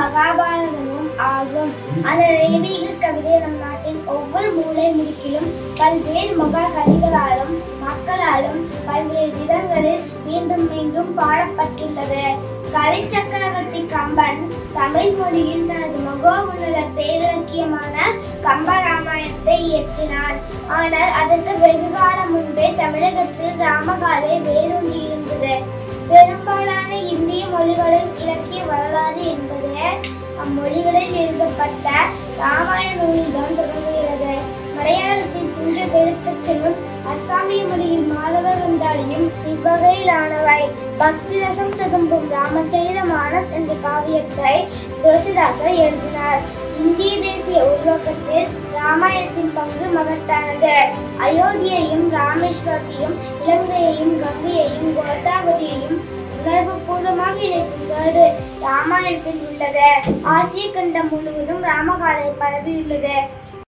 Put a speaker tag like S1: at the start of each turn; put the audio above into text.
S1: மகாபாரதமும் ஆகும் அந்த தெய்வீக கவிதை நம் நாட்டின் ஒவ்வொரு மூலை முடுக்கிலும் பல்வேறு மகா கவிகளாலும் மக்களாலும் பல்வேறு விதங்களில் மீண்டும் மீண்டும் பாடப்பட்டுள்ளது கவி சக்கரவர்த்தி கம்பன் தமிழ் மொழியில் தனது மகோவுன்னத பேரிலக்கியமான கம்பராமாயணத்தை இயற்றினார் ஆனால் அதற்கு வெகு காலம் முன்பே தமிழகத்தில் ராமகாதை வேரூன்றியிருந்தது பெரும்பாலான இந்திய மொழிகளின் இலக்கிய வரலாறு என்பது அம்மொழிகளில் எழுதப்பட்ட ராமாயண நூலில்தான் தொடங்குகிறது மலையாளத்தில் துஞ்ச பெருத்தச்சனும் அஸ்ஸாமிய மொழியில் மாதவர் வந்தாளியும் இவ்வகையிலானவை பக்தி ரசம் ததும்பும் ராமச்சரித மானஸ் என்ற காவியத்தை துளசிதாசர் எழுதினார் இந்திய தேசிய உருவாக்கத்தில் ராமாயணத்தின் பங்கு மகத்தானது அயோத்தியையும் ராமேஸ்வரத்தையும் இலங்கையையும் கங்கையையும் கோதாவரியையும் உணர்வு பூர்வமாக இணைக்கும் கருடு ராமாயணத்தில் உள்ளது ஆசிய கண்டம் முழுவதும் ராமகாதை பரவியுள்ளது